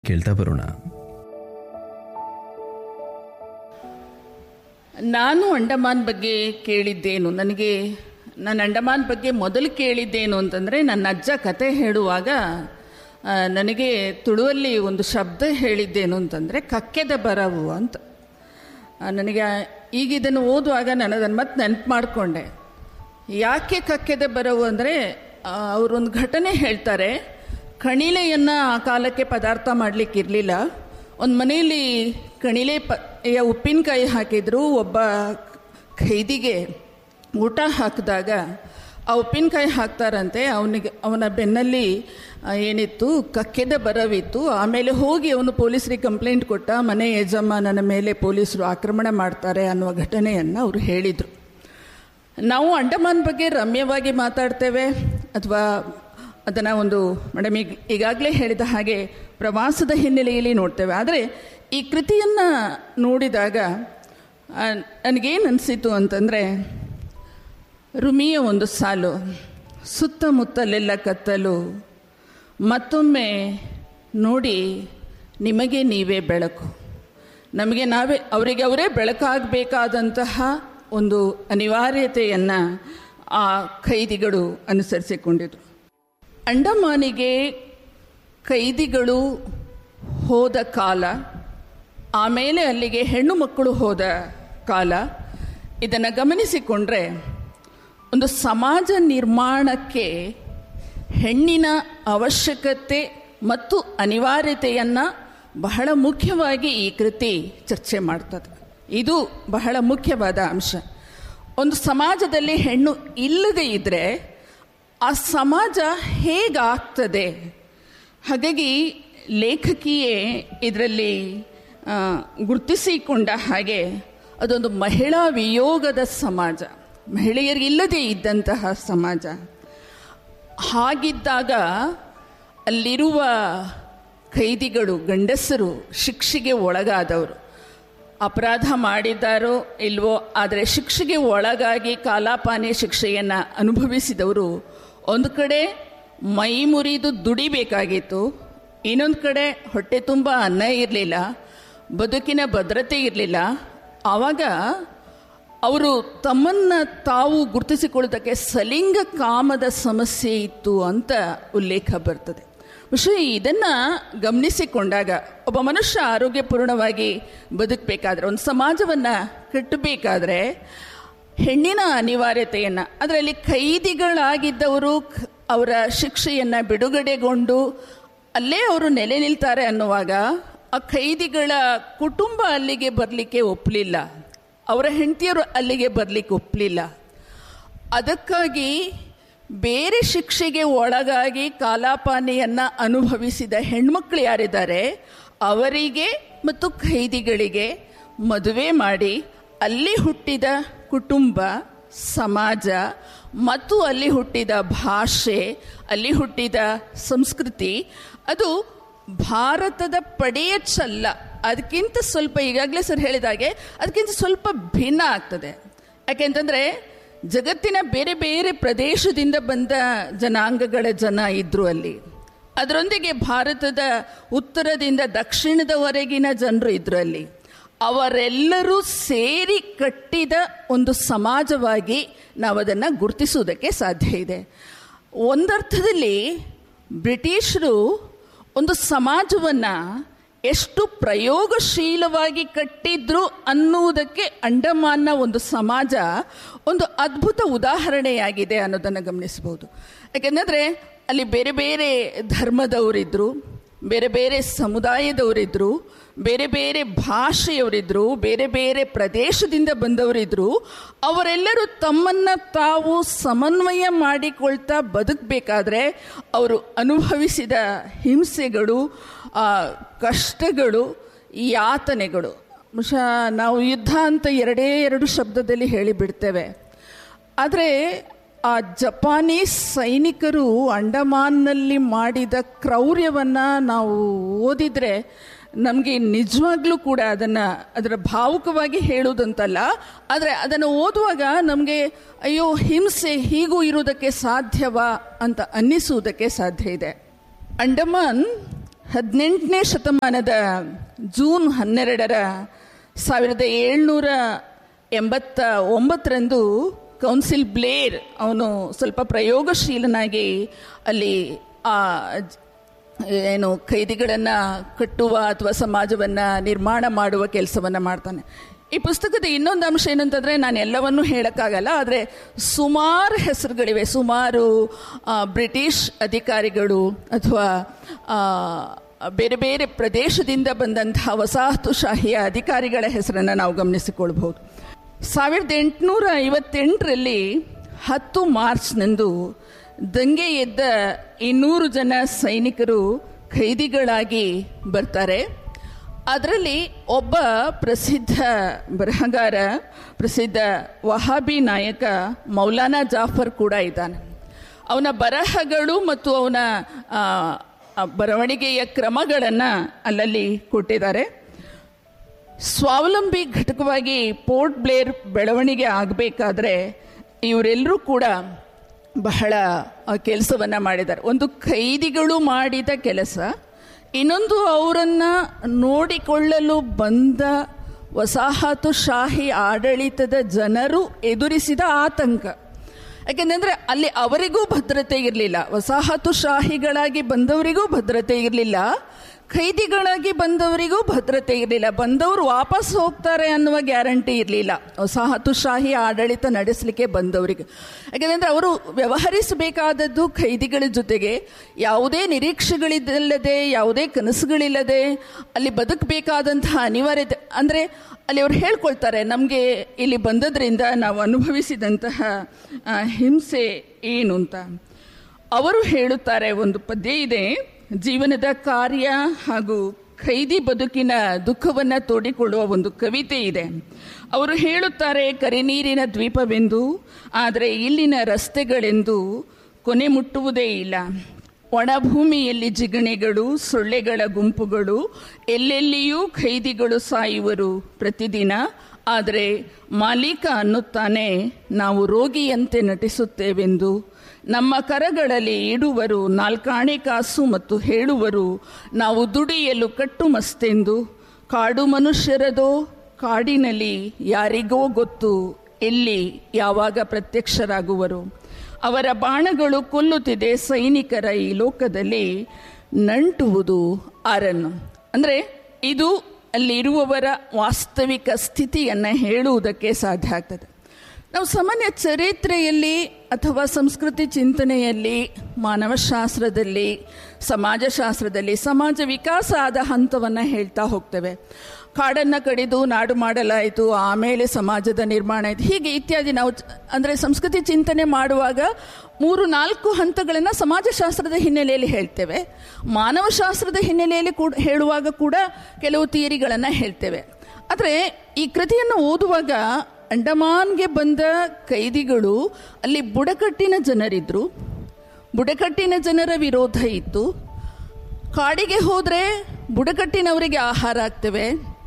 ಕೇಳ್ತಾ ಬರೋಣ ನಾನು ಅಂಡಮಾನ್ ಬಗ್ಗೆ ಕೇಳಿದ್ದೇನು ನನಗೆ ನಾನು ಅಂಡಮಾನ್ ಬಗ್ಗೆ ಮೊದಲು ಕೇಳಿದ್ದೇನು ಅಂತಂದರೆ ನನ್ನ ಅಜ್ಜ ಕತೆ ಹೇಳುವಾಗ ಆ, ನನಗೆ ತುಳುವಲ್ಲಿ ಒಂದು ಶಬ್ದ ಹೇಳಿದ್ದೇನು ಅಂತಂದರೆ ಕಕ್ಕೆದ ಬರವು ಅಂತ ಆ, ನನಗೆ ಈಗ ಇದನ್ನು ಓದುವಾಗ ನಾನು ಅದನ್ನು ಮತ್ತೆ ನೆನಪು ಮಾಡಿಕೊಂಡೆ ಯಾಕೆ ಕಕ್ಕೆದ ಬರವು ಅಂದರೆ ಅವರೊಂದು ಘಟನೆ ಹೇಳ್ತಾರೆ ಕಣಿಲೆಯನ್ನು ಆ ಕಾಲಕ್ಕೆ ಪದಾರ್ಥ ಮಾಡಲಿಕ್ಕೆ ಇರಲಿಲ್ಲ ಒಂದು ಮನೆಯಲ್ಲಿ ಕಣಿಲೆ ಪ ಯ ಉಪ್ಪಿನಕಾಯಿ ಹಾಕಿದ್ರು ಒಬ್ಬ ಖೈದಿಗೆ ಊಟ ಹಾಕಿದಾಗ ಆ ಉಪ್ಪಿನಕಾಯಿ ಹಾಕ್ತಾರಂತೆ ಅವನಿಗೆ ಅವನ ಬೆನ್ನಲ್ಲಿ ಆ, ಏನಿತ್ತು ಕಕ್ಕೆದ ಬರವಿತ್ತು ಆಮೇಲೆ ಹೋಗಿ ಅವನು ಪೊಲೀಸರಿಗೆ ಕಂಪ್ಲೇಂಟ್ ಕೊಟ್ಟ ಮನೆ ಯಜಮಾನನ ಮೇಲೆ ಪೊಲೀಸರು ಆಕ್ರಮಣ ಮಾಡ್ತಾರೆ ಅನ್ನುವ ಘಟನೆಯನ್ನು ಅವರು ಹೇಳಿದರು ನಾವು ಅಂಡಮಾನ್ ಬಗ್ಗೆ ರಮ್ಯವಾಗಿ ಮಾತಾಡ್ತೇವೆ ಅಥವಾ ಅದನ್ನು ಒಂದು ಮೇಡಮ್ ಈಗ ಈಗಾಗಲೇ ಹೇಳಿದ ಹಾಗೆ ಪ್ರವಾಸದ ಹಿನ್ನೆಲೆಯಲ್ಲಿ ನೋಡ್ತೇವೆ ಆದರೆ ಈ ಕೃತಿಯನ್ನು ನೋಡಿದಾಗ ಆ, ನನಗೇನು ಅನಿಸಿತು ಅಂತಂದರೆ ರುಮಿಯ ಒಂದು ಸಾಲು ಸುತ್ತಮುತ್ತಲೆಲ್ಲ ಕತ್ತಲು ಮತ್ತೊಮ್ಮೆ ನೋಡಿ ನಿಮಗೆ ನೀವೇ ಬೆಳಕು ನಮಗೆ ನಾವೇ ಅವರಿಗೆ ಅವರೇ ಬೆಳಕಾಗಬೇಕಾದಂತಹ ಒಂದು ಅನಿವಾರ್ಯತೆಯನ್ನು ಆ ಖೈದಿಗಳು ಅನುಸರಿಸಿಕೊಂಡಿದ್ರು ಅಂಡಮಾನಿಗೆ ಕೈದಿಗಳು ಹೋದ ಕಾಲ ಆಮೇಲೆ ಅಲ್ಲಿಗೆ ಹೆಣ್ಣು ಮಕ್ಕಳು ಹೋದ ಕಾಲ ಇದನ್ನು ಗಮನಿಸಿಕೊಂಡ್ರೆ ಒಂದು ಸಮಾಜ ನಿರ್ಮಾಣಕ್ಕೆ ಹೆಣ್ಣಿನ ಅವಶ್ಯಕತೆ ಮತ್ತು ಅನಿವಾರ್ಯತೆಯನ್ನು ಬಹಳ ಮುಖ್ಯವಾಗಿ ಈ ಕೃತಿ ಚರ್ಚೆ ಮಾಡ್ತದೆ ಇದು ಬಹಳ ಮುಖ್ಯವಾದ ಅಂಶ ಒಂದು ಸಮಾಜದಲ್ಲಿ ಹೆಣ್ಣು ಇಲ್ಲದೇ ಇದ್ದರೆ ಆ ಸಮಾಜ ಹೇಗಾಗ್ತದೆ ಹಾಗಾಗಿ ಲೇಖಕಿಯೇ ಇದರಲ್ಲಿ ಆ, ಗುರುತಿಸಿಕೊಂಡ ಹಾಗೆ ಅದೊಂದು ಮಹಿಳಾ ವಿಯೋಗದ ಸಮಾಜ ಮಹಿಳೆಯರಿಲ್ಲದೆ ಇದ್ದಂತಹ ಸಮಾಜ ಹಾಗಿದ್ದಾಗ ಅಲ್ಲಿರುವ ಖೈದಿಗಳು ಗಂಡಸರು ಶಿಕ್ಷೆಗೆ ಒಳಗಾದವರು ಅಪರಾಧ ಮಾಡಿದ್ದಾರೋ ಇಲ್ವೋ ಆದರೆ ಶಿಕ್ಷೆಗೆ ಒಳಗಾಗಿ ಕಾಲಾಪಾನಿ ಶಿಕ್ಷೆಯನ್ನು ಅನುಭವಿಸಿದವರು ಒಂದು ಕಡೆ ಮೈ ಮುರಿದು ದುಡಿಬೇಕಾಗಿತ್ತು ಇನ್ನೊಂದು ಕಡೆ ಹೊಟ್ಟೆ ತುಂಬ ಅನ್ನ ಇರಲಿಲ್ಲ ಬದುಕಿನ ಭದ್ರತೆ ಇರಲಿಲ್ಲ ಆವಾಗ ಅವರು ತಮ್ಮನ್ನು ತಾವು ಗುರುತಿಸಿಕೊಳ್ಳೋದಕ್ಕೆ ಸಲಿಂಗ ಕಾಮದ ಸಮಸ್ಯೆ ಇತ್ತು ಅಂತ ಉಲ್ಲೇಖ ಬರ್ತದೆ ವಿಷಯ ಇದನ್ನು ಗಮನಿಸಿಕೊಂಡಾಗ ಒಬ್ಬ ಮನುಷ್ಯ ಆರೋಗ್ಯಪೂರ್ಣವಾಗಿ ಬದುಕಬೇಕಾದ್ರೆ ಒಂದು ಸಮಾಜವನ್ನು ಕಟ್ಟಬೇಕಾದ್ರೆ ಹೆಣ್ಣಿನ ಅನಿವಾರ್ಯತೆಯನ್ನು ಅದರಲ್ಲಿ ಕೈದಿಗಳಾಗಿದ್ದವರು ಕ್- ಅವರ ಶಿಕ್ಷೆಯನ್ನು ಬಿಡುಗಡೆಗೊಂಡು ಅಲ್ಲೇ ಅವರು ನೆಲೆ ನಿಲ್ತಾರೆ ಅನ್ನುವಾಗ ಆ ಖೈದಿಗಳ ಕುಟುಂಬ ಅಲ್ಲಿಗೆ ಬರಲಿಕ್ಕೆ ಒಪ್ಪಲಿಲ್ಲ ಅವರ ಹೆಂಡತಿಯರು ಅಲ್ಲಿಗೆ ಬರಲಿಕ್ಕೆ ಒಪ್ಪಲಿಲ್ಲ ಅದಕ್ಕಾಗಿ ಬೇರೆ ಶಿಕ್ಷೆಗೆ ಒಳಗಾಗಿ ಕಾಲಾಪಾನಿಯನ್ನು ಅನುಭವಿಸಿದ ಹೆಣ್ಮಕ್ಳು ಯಾರಿದ್ದಾರೆ ಅವರಿಗೆ ಮತ್ತು ಖೈದಿಗಳಿಗೆ ಮದುವೆ ಮಾಡಿ ಅಲ್ಲಿ ಹುಟ್ಟಿದ ಕುಟುಂಬ ಸಮಾಜ ಮತ್ತು ಅಲ್ಲಿ ಹುಟ್ಟಿದ ಭಾಷೆ ಅಲ್ಲಿ ಹುಟ್ಟಿದ ಸಂಸ್ಕೃತಿ ಅದು ಭಾರತದ ಪಡೆಯ ಚಲ್ಲ ಅದಕ್ಕಿಂತ ಸ್ವಲ್ಪ ಈಗಾಗಲೇ ಸರ್ ಹೇಳಿದಾಗೆ ಅದಕ್ಕಿಂತ ಸ್ವಲ್ಪ ಭಿನ್ನ ಆಗ್ತದೆ ಯಾಕೆಂತಂದರೆ ಜಗತ್ತಿನ ಬೇರೆ ಬೇರೆ ಪ್ರದೇಶದಿಂದ ಬಂದ ಜನಾಂಗಗಳ ಜನ ಇದ್ರು ಅಲ್ಲಿ ಅದರೊಂದಿಗೆ ಭಾರತದ ಉತ್ತರದಿಂದ ದಕ್ಷಿಣದವರೆಗಿನ ಜನರು ಇದ್ರು ಅಲ್ಲಿ ಅವರೆಲ್ಲರೂ ಸೇರಿ ಕಟ್ಟಿದ ಒಂದು ಸಮಾಜವಾಗಿ ನಾವು ಅದನ್ನು ಗುರುತಿಸುವುದಕ್ಕೆ ಸಾಧ್ಯ ಇದೆ ಒಂದರ್ಥದಲ್ಲಿ ಬ್ರಿಟಿಷರು ಒಂದು ಸಮಾಜವನ್ನು ಎಷ್ಟು ಪ್ರಯೋಗಶೀಲವಾಗಿ ಕಟ್ಟಿದ್ರು ಅನ್ನುವುದಕ್ಕೆ ಅಂಡಮಾನ್ನ ಒಂದು ಸಮಾಜ ಒಂದು ಅದ್ಭುತ ಉದಾಹರಣೆಯಾಗಿದೆ ಅನ್ನೋದನ್ನು ಗಮನಿಸಬಹುದು ಯಾಕೆಂದರೆ ಅಲ್ಲಿ ಬೇರೆ ಬೇರೆ ಧರ್ಮದವರಿದ್ದರು ಬೇರೆ ಬೇರೆ ಸಮುದಾಯದವರಿದ್ದರು ಬೇರೆ ಬೇರೆ ಭಾಷೆಯವರಿದ್ದರು ಬೇರೆ ಬೇರೆ ಪ್ರದೇಶದಿಂದ ಬಂದವರಿದ್ದರು ಅವರೆಲ್ಲರೂ ತಮ್ಮನ್ನು ತಾವು ಸಮನ್ವಯ ಮಾಡಿಕೊಳ್ತಾ ಬದುಕಬೇಕಾದ್ರೆ ಅವರು ಅನುಭವಿಸಿದ ಹಿಂಸೆಗಳು ಆ, ಕಷ್ಟಗಳು ಯಾತನೆಗಳು ಬಹುಶಃ ನಾವು ಯುದ್ಧ ಅಂತ ಎರಡೇ ಎರಡು ಶಬ್ದದಲ್ಲಿ ಹೇಳಿಬಿಡ್ತೇವೆ ಆದರೆ ಆ ಜಪಾನೀಸ್ ಸೈನಿಕರು ಅಂಡಮಾನ್ನಲ್ಲಿ ಮಾಡಿದ ಕ್ರೌರ್ಯವನ್ನು ನಾವು ಓದಿದರೆ ನಮಗೆ ನಿಜವಾಗ್ಲೂ ಕೂಡ ಅದನ್ನು ಅದರ ಭಾವುಕವಾಗಿ ಹೇಳುವುದಂತಲ್ಲ ಆದರೆ ಅದನ್ನು ಓದುವಾಗ ನಮಗೆ ಅಯ್ಯೋ ಹಿಂಸೆ ಹೀಗೂ ಇರುವುದಕ್ಕೆ ಸಾಧ್ಯವಾ ಅಂತ ಅನ್ನಿಸುವುದಕ್ಕೆ ಸಾಧ್ಯ ಇದೆ ಅಂಡಮಾನ್ ಹದಿನೆಂಟನೇ ಶತಮಾನದ ಜೂನ್ ಹನ್ನೆರಡರ ಸಾವಿರದ ಏಳ್ನೂರ ಎಂಬತ್ತ ಒಂಬತ್ತರಂದು ಕೌನ್ಸಿಲ್ ಬ್ಲೇರ್ ಅವನು ಸ್ವಲ್ಪ ಪ್ರಯೋಗಶೀಲನಾಗಿ ಅಲ್ಲಿ ಆ ಏನು ಖೈದಿಗಳನ್ನು ಕಟ್ಟುವ ಅಥವಾ ಸಮಾಜವನ್ನು ನಿರ್ಮಾಣ ಮಾಡುವ ಕೆಲಸವನ್ನು ಮಾಡ್ತಾನೆ ಈ ಪುಸ್ತಕದ ಇನ್ನೊಂದು ಅಂಶ ಏನಂತಂದರೆ ನಾನು ಎಲ್ಲವನ್ನೂ ಹೇಳೋಕ್ಕಾಗಲ್ಲ ಆದರೆ ಸುಮಾರು ಹೆಸರುಗಳಿವೆ ಸುಮಾರು ಆ, ಬ್ರಿಟಿಷ್ ಅಧಿಕಾರಿಗಳು ಅಥವಾ ಆ, ಬೇರೆ ಬೇರೆ ಪ್ರದೇಶದಿಂದ ಬಂದಂತಹ ವಸಾಹತುಶಾಹಿಯ ಅಧಿಕಾರಿಗಳ ಹೆಸರನ್ನು ನಾವು ಗಮನಿಸಿಕೊಳ್ಬಹುದು ಸಾವಿರದ ಎಂಟುನೂರ ಐವತ್ತೆಂಟರಲ್ಲಿ ಹತ್ತು ಮಾರ್ಚ್ನಂದು ದಂಗೆ ಎದ್ದ ಇನ್ನೂರು ಜನ ಸೈನಿಕರು ಖೈದಿಗಳಾಗಿ ಬರ್ತಾರೆ ಅದರಲ್ಲಿ ಒಬ್ಬ ಪ್ರಸಿದ್ಧ ಬರಹಗಾರ ಪ್ರಸಿದ್ಧ ವಹಾಬಿ ನಾಯಕ ಮೌಲಾನಾ ಜಾಫರ್ ಕೂಡ ಇದ್ದಾನೆ ಅವನ ಬರಹಗಳು ಮತ್ತು ಅವನ ಆ, ಆ ಬರವಣಿಗೆಯ ಕ್ರಮಗಳನ್ನು ಅಲ್ಲಲ್ಲಿ ಕೊಟ್ಟಿದ್ದಾರೆ ಸ್ವಾವಲಂಬಿ ಘಟಕವಾಗಿ ಪೋರ್ಟ್ ಬ್ಲೇರ್ ಬೆಳವಣಿಗೆ ಆಗಬೇಕಾದ್ರೆ ಇವರೆಲ್ಲರೂ ಕೂಡ ಬಹಳ ಕೆಲಸವನ್ನು ಮಾಡಿದ್ದಾರೆ ಒಂದು ಖೈದಿಗಳು ಮಾಡಿದ ಕೆಲಸ ಇನ್ನೊಂದು ಅವರನ್ನು ನೋಡಿಕೊಳ್ಳಲು ಬಂದ ವಸಾಹತುಶಾಹಿ ಆಡಳಿತದ ಜನರು ಎದುರಿಸಿದ ಆತಂಕ ಯಾಕೆಂದರೆ ಅಲ್ಲಿ ಅವರಿಗೂ ಭದ್ರತೆ ಇರಲಿಲ್ಲ ವಸಾಹತುಶಾಹಿಗಳಾಗಿ ಬಂದವರಿಗೂ ಭದ್ರತೆ ಇರಲಿಲ್ಲ ಖೈದಿಗಳಾಗಿ ಬಂದವರಿಗೂ ಭದ್ರತೆ ಇರಲಿಲ್ಲ ಬಂದವರು ವಾಪಸ್ ಹೋಗ್ತಾರೆ ಅನ್ನುವ ಗ್ಯಾರಂಟಿ ಇರಲಿಲ್ಲ ವಸಾಹತುಶಾಹಿ ಆಡಳಿತ ನಡೆಸಲಿಕ್ಕೆ ಬಂದವರಿಗೆ ಯಾಕೆಂದರೆ ಅವರು ವ್ಯವಹರಿಸಬೇಕಾದದ್ದು ಖೈದಿಗಳ ಜೊತೆಗೆ ಯಾವುದೇ ನಿರೀಕ್ಷೆಗಳಿಲ್ಲದೆ ಯಾವುದೇ ಕನಸುಗಳಿಲ್ಲದೆ ಅಲ್ಲಿ ಬದುಕಬೇಕಾದಂತಹ ಅನಿವಾರ್ಯತೆ ಅಂದರೆ ಅಲ್ಲಿ ಅವ್ರು ಹೇಳ್ಕೊಳ್ತಾರೆ ನಮಗೆ ಇಲ್ಲಿ ಬಂದದ್ರಿಂದ ನಾವು ಅನುಭವಿಸಿದಂತಹ ಆ, ಹಿಂಸೆ ಏನು ಅಂತ ಅವರು ಹೇಳುತ್ತಾರೆ ಒಂದು ಪದ್ಯ ಇದೆ ಜೀವನದ ಕಾರ್ಯ ಹಾಗೂ ಖೈದಿ ಬದುಕಿನ ದುಃಖವನ್ನು ತೋಡಿಕೊಳ್ಳುವ ಒಂದು ಕವಿತೆ ಇದೆ ಅವರು ಹೇಳುತ್ತಾರೆ ಕರಿನೀರಿನ ದ್ವೀಪವೆಂದು ಆದರೆ ಇಲ್ಲಿನ ರಸ್ತೆಗಳೆಂದು ಕೊನೆ ಮುಟ್ಟುವುದೇ ಇಲ್ಲ ಒಣಭೂಮಿಯಲ್ಲಿ ಜಿಗಣೆಗಳು ಸೊಳ್ಳೆಗಳ ಗುಂಪುಗಳು ಎಲ್ಲೆಲ್ಲಿಯೂ ಖೈದಿಗಳು ಸಾಯುವರು ಪ್ರತಿದಿನ ಆದರೆ ಮಾಲೀಕ ಅನ್ನುತ್ತಾನೆ ನಾವು ರೋಗಿಯಂತೆ ನಟಿಸುತ್ತೇವೆಂದು ನಮ್ಮ ಕರಗಳಲ್ಲಿ ಇಡುವರು ನಾಲ್ಕಾಣೆ ಕಾಸು ಮತ್ತು ಹೇಳುವರು ನಾವು ದುಡಿಯಲು ಕಟ್ಟುಮಸ್ತೆಂದು ಕಾಡು ಮನುಷ್ಯರದೋ ಕಾಡಿನಲ್ಲಿ ಯಾರಿಗೋ ಗೊತ್ತು ಎಲ್ಲಿ ಯಾವಾಗ ಪ್ರತ್ಯಕ್ಷರಾಗುವರು ಅವರ ಬಾಣಗಳು ಕೊಲ್ಲುತ್ತಿದೆ ಸೈನಿಕರ ಈ ಲೋಕದಲ್ಲಿ ನಂಟುವುದು ಆರನ್ನು ಅಂದರೆ ಇದು ಅಲ್ಲಿರುವವರ ವಾಸ್ತವಿಕ ಸ್ಥಿತಿಯನ್ನು ಹೇಳುವುದಕ್ಕೆ ಸಾಧ್ಯ ಆಗ್ತದೆ ನಾವು ಸಾಮಾನ್ಯ ಚರಿತ್ರೆಯಲ್ಲಿ ಅಥವಾ ಸಂಸ್ಕೃತಿ ಚಿಂತನೆಯಲ್ಲಿ ಮಾನವಶಾಸ್ತ್ರದಲ್ಲಿ ಸಮಾಜಶಾಸ್ತ್ರದಲ್ಲಿ ಸಮಾಜ ವಿಕಾಸ ಆದ ಹಂತವನ್ನು ಹೇಳ್ತಾ ಹೋಗ್ತೇವೆ ಕಾಡನ್ನು ಕಡಿದು ನಾಡು ಮಾಡಲಾಯಿತು ಆಮೇಲೆ ಸಮಾಜದ ನಿರ್ಮಾಣ ಆಯಿತು ಹೀಗೆ ಇತ್ಯಾದಿ ನಾವು ಚ- ಅಂದರೆ ಸಂಸ್ಕೃತಿ ಚಿಂತನೆ ಮಾಡುವಾಗ ಮೂರು ನಾಲ್ಕು ಹಂತಗಳನ್ನು ಸಮಾಜಶಾಸ್ತ್ರದ ಹಿನ್ನೆಲೆಯಲ್ಲಿ ಹೇಳ್ತೇವೆ ಮಾನವಶಾಸ್ತ್ರದ ಹಿನ್ನೆಲೆಯಲ್ಲಿ ಕೂಡ ಹೇಳುವಾಗ ಕೂಡ ಕೆಲವು ಥಿಯರಿಗಳನ್ನು ಹೇಳ್ತೇವೆ ಆದರೆ ಈ ಕೃತಿಯನ್ನು ಓದುವಾಗ ಅಂಡಮಾನ್ಗೆ ಬಂದ ಕೈದಿಗಳು ಅಲ್ಲಿ ಬುಡಕಟ್ಟಿನ ಜನರಿದ್ದರು ಬುಡಕಟ್ಟಿನ ಜನರ ವಿರೋಧ ಇತ್ತು ಕಾಡಿಗೆ ಹೋದರೆ ಬುಡಕಟ್ಟಿನವರಿಗೆ ಆಹಾರ ಆಗ್ತವೆ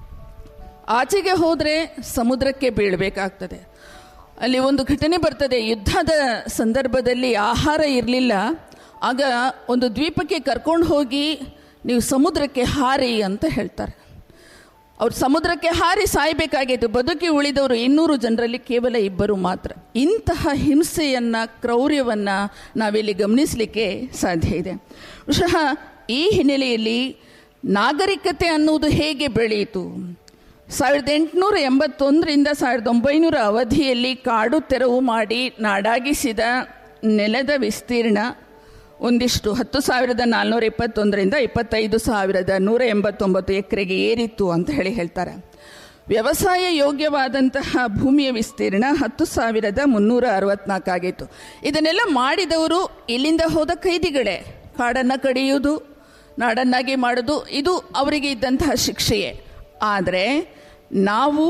ಆಚೆಗೆ ಹೋದರೆ ಸಮುದ್ರಕ್ಕೆ ಬೀಳಬೇಕಾಗ್ತದೆ ಅಲ್ಲಿ ಒಂದು ಘಟನೆ ಬರ್ತದೆ ಯುದ್ಧದ ಸಂದರ್ಭದಲ್ಲಿ ಆಹಾರ ಇರಲಿಲ್ಲ ಆಗ ಒಂದು ದ್ವೀಪಕ್ಕೆ ಕರ್ಕೊಂಡು ಹೋಗಿ ನೀವು ಸಮುದ್ರಕ್ಕೆ ಹಾರಿ ಅಂತ ಹೇಳ್ತಾರೆ ಅವ್ರು ಸಮುದ್ರಕ್ಕೆ ಹಾರಿ ಸಾಯಬೇಕಾಗಿತ್ತು ಬದುಕಿ ಉಳಿದವರು ಇನ್ನೂರು ಜನರಲ್ಲಿ ಕೇವಲ ಇಬ್ಬರು ಮಾತ್ರ ಇಂತಹ ಹಿಂಸೆಯನ್ನು ಕ್ರೌರ್ಯವನ್ನು ನಾವಿಲ್ಲಿ ಗಮನಿಸಲಿಕ್ಕೆ ಸಾಧ್ಯ ಇದೆ ಬಹುಶಃ ಈ ಹಿನ್ನೆಲೆಯಲ್ಲಿ ನಾಗರಿಕತೆ ಅನ್ನುವುದು ಹೇಗೆ ಬೆಳೆಯಿತು ಸಾವಿರದ ಎಂಟುನೂರ ಎಂಬತ್ತೊಂದರಿಂದ ಸಾವಿರದ ಒಂಬೈನೂರ ಅವಧಿಯಲ್ಲಿ ಕಾಡು ತೆರವು ಮಾಡಿ ನಾಡಾಗಿಸಿದ ನೆಲದ ವಿಸ್ತೀರ್ಣ ಒಂದಿಷ್ಟು ಹತ್ತು ಸಾವಿರದ ನಾಲ್ನೂರ ಇಪ್ಪತ್ತೊಂದರಿಂದ ಇಪ್ಪತ್ತೈದು ಸಾವಿರದ ನೂರ ಎಂಬತ್ತೊಂಬತ್ತು ಎಕರೆಗೆ ಏರಿತ್ತು ಅಂತ ಹೇಳಿ ಹೇಳ್ತಾರೆ ವ್ಯವಸಾಯ ಯೋಗ್ಯವಾದಂತಹ ಭೂಮಿಯ ವಿಸ್ತೀರ್ಣ ಹತ್ತು ಸಾವಿರದ ಮುನ್ನೂರ ಅರವತ್ನಾಲ್ಕು ಆಗಿತ್ತು ಇದನ್ನೆಲ್ಲ ಮಾಡಿದವರು ಇಲ್ಲಿಂದ ಹೋದ ಖೈದಿಗಳೇ ಕಾಡನ್ನು ಕಡಿಯುವುದು ನಾಡನ್ನಾಗಿ ಮಾಡೋದು ಇದು ಅವರಿಗೆ ಇದ್ದಂತಹ ಶಿಕ್ಷೆಯೇ ಆದರೆ ನಾವು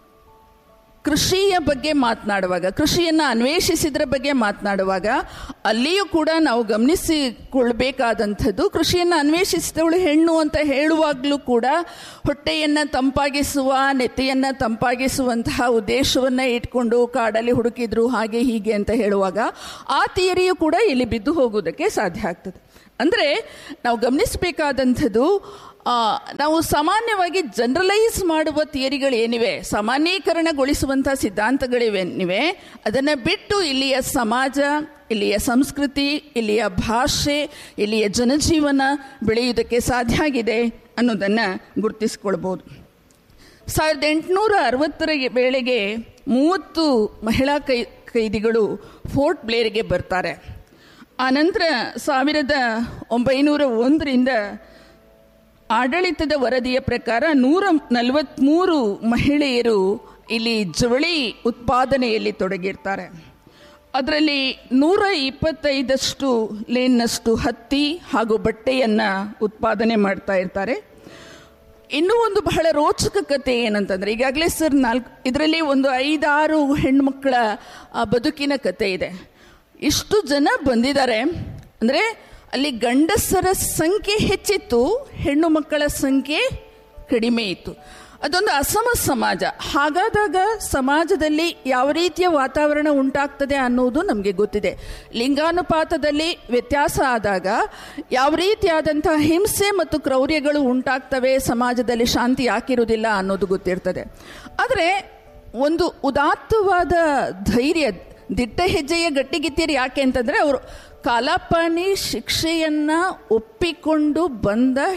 ಕೃಷಿಯ ಬಗ್ಗೆ ಮಾತನಾಡುವಾಗ ಕೃಷಿಯನ್ನು ಅನ್ವೇಷಿಸಿದ್ರ ಬಗ್ಗೆ ಮಾತನಾಡುವಾಗ ಅಲ್ಲಿಯೂ ಕೂಡ ನಾವು ಗಮನಿಸಿಕೊಳ್ಬೇಕಾದಂಥದ್ದು ಕೃಷಿಯನ್ನು ಅನ್ವೇಷಿಸಿದವಳು ಹೆಣ್ಣು ಅಂತ ಹೇಳುವಾಗಲೂ ಕೂಡ ಹೊಟ್ಟೆಯನ್ನು ತಂಪಾಗಿಸುವ ನೆತ್ತಿಯನ್ನು ತಂಪಾಗಿಸುವಂತಹ ಉದ್ದೇಶವನ್ನು ಇಟ್ಕೊಂಡು ಕಾಡಲ್ಲಿ ಹುಡುಕಿದ್ರು ಹಾಗೆ ಹೀಗೆ ಅಂತ ಹೇಳುವಾಗ ಆ ಥಿಯರಿಯು ಕೂಡ ಇಲ್ಲಿ ಬಿದ್ದು ಹೋಗುವುದಕ್ಕೆ ಸಾಧ್ಯ ಆಗ್ತದೆ ಅಂದರೆ ನಾವು ಗಮನಿಸಬೇಕಾದಂಥದ್ದು ಆ, ನಾವು ಸಾಮಾನ್ಯವಾಗಿ ಜನರಲೈಸ್ ಮಾಡುವ ಥಿಯರಿಗಳೇನಿವೆ ಸಾಮಾನ್ಯೀಕರಣಗೊಳಿಸುವಂಥ ಸಿದ್ಧಾಂತಗಳಿವೇನಿವೆ ಅದನ್ನು ಬಿಟ್ಟು ಇಲ್ಲಿಯ ಸಮಾಜ ಇಲ್ಲಿಯ ಸಂಸ್ಕೃತಿ ಇಲ್ಲಿಯ ಭಾಷೆ ಇಲ್ಲಿಯ ಜನಜೀವನ ಬೆಳೆಯುವುದಕ್ಕೆ ಸಾಧ್ಯ ಆಗಿದೆ ಅನ್ನೋದನ್ನು ಗುರುತಿಸ್ಕೊಳ್ಬೋದು ಸಾವಿರದ ಎಂಟುನೂರ ಅರವತ್ತರ ವೇಳೆಗೆ ಮೂವತ್ತು ಮಹಿಳಾ ಕೈ ಕೈದಿಗಳು ಫೋರ್ಟ್ ಬ್ಲೇರಿಗೆ ಬರ್ತಾರೆ ಆನಂತರ ಸಾವಿರದ ಒಂಬೈನೂರ ಒಂದರಿಂದ ಆಡಳಿತದ ವರದಿಯ ಪ್ರಕಾರ ನೂರ ನಲವತ್ತ್ಮೂರು ಮಹಿಳೆಯರು ಇಲ್ಲಿ ಜವಳಿ ಉತ್ಪಾದನೆಯಲ್ಲಿ ತೊಡಗಿರ್ತಾರೆ ಅದರಲ್ಲಿ ನೂರ ಇಪ್ಪತ್ತೈದಷ್ಟು ಲೇನ್ನಷ್ಟು ಹತ್ತಿ ಹಾಗೂ ಬಟ್ಟೆಯನ್ನು ಉತ್ಪಾದನೆ ಮಾಡ್ತಾ ಇರ್ತಾರೆ ಇನ್ನೂ ಒಂದು ಬಹಳ ರೋಚಕ ಕತೆ ಏನಂತಂದ್ರೆ ಈಗಾಗಲೇ ಸರ್ ನಾಲ್ಕು ಇದರಲ್ಲಿ ಒಂದು ಐದಾರು ಹೆಣ್ಮಕ್ಳ ಆ, ಬದುಕಿನ ಕತೆ ಇದೆ ಇಷ್ಟು ಜನ ಬಂದಿದ್ದಾರೆ ಅಂದರೆ ಅಲ್ಲಿ ಗಂಡಸರ ಸಂಖ್ಯೆ ಹೆಚ್ಚಿತ್ತು ಹೆಣ್ಣು ಮಕ್ಕಳ ಸಂಖ್ಯೆ ಕಡಿಮೆ ಇತ್ತು ಅದೊಂದು ಅಸಮ ಸಮಾಜ ಹಾಗಾದಾಗ ಸಮಾಜದಲ್ಲಿ ಯಾವ ರೀತಿಯ ವಾತಾವರಣ ಉಂಟಾಗ್ತದೆ ಅನ್ನೋದು ನಮಗೆ ಗೊತ್ತಿದೆ ಲಿಂಗಾನುಪಾತದಲ್ಲಿ ವ್ಯತ್ಯಾಸ ಆದಾಗ ಯಾವ ರೀತಿಯಾದಂತಹ ಹಿಂಸೆ ಮತ್ತು ಕ್ರೌರ್ಯಗಳು ಉಂಟಾಗ್ತವೆ ಸಮಾಜದಲ್ಲಿ ಶಾಂತಿ ಯಾಕಿರುವುದಿಲ್ಲ ಅನ್ನೋದು ಗೊತ್ತಿರ್ತದೆ ಆದರೆ ಒಂದು ಉದಾತ್ತವಾದ ಧೈರ್ಯ ದಿಟ್ಟ ಹೆಜ್ಜೆಯ ಗಟ್ಟಿಗಿತ್ತೀರಿ ಯಾಕೆ ಅಂತಂದರೆ ಅವರು ಕಾಲಾಪಾನಿ ಶಿಕ್ಷೆಯನ್ನ ಒಪ್ಪಿಕೊಂಡು ಬಂದ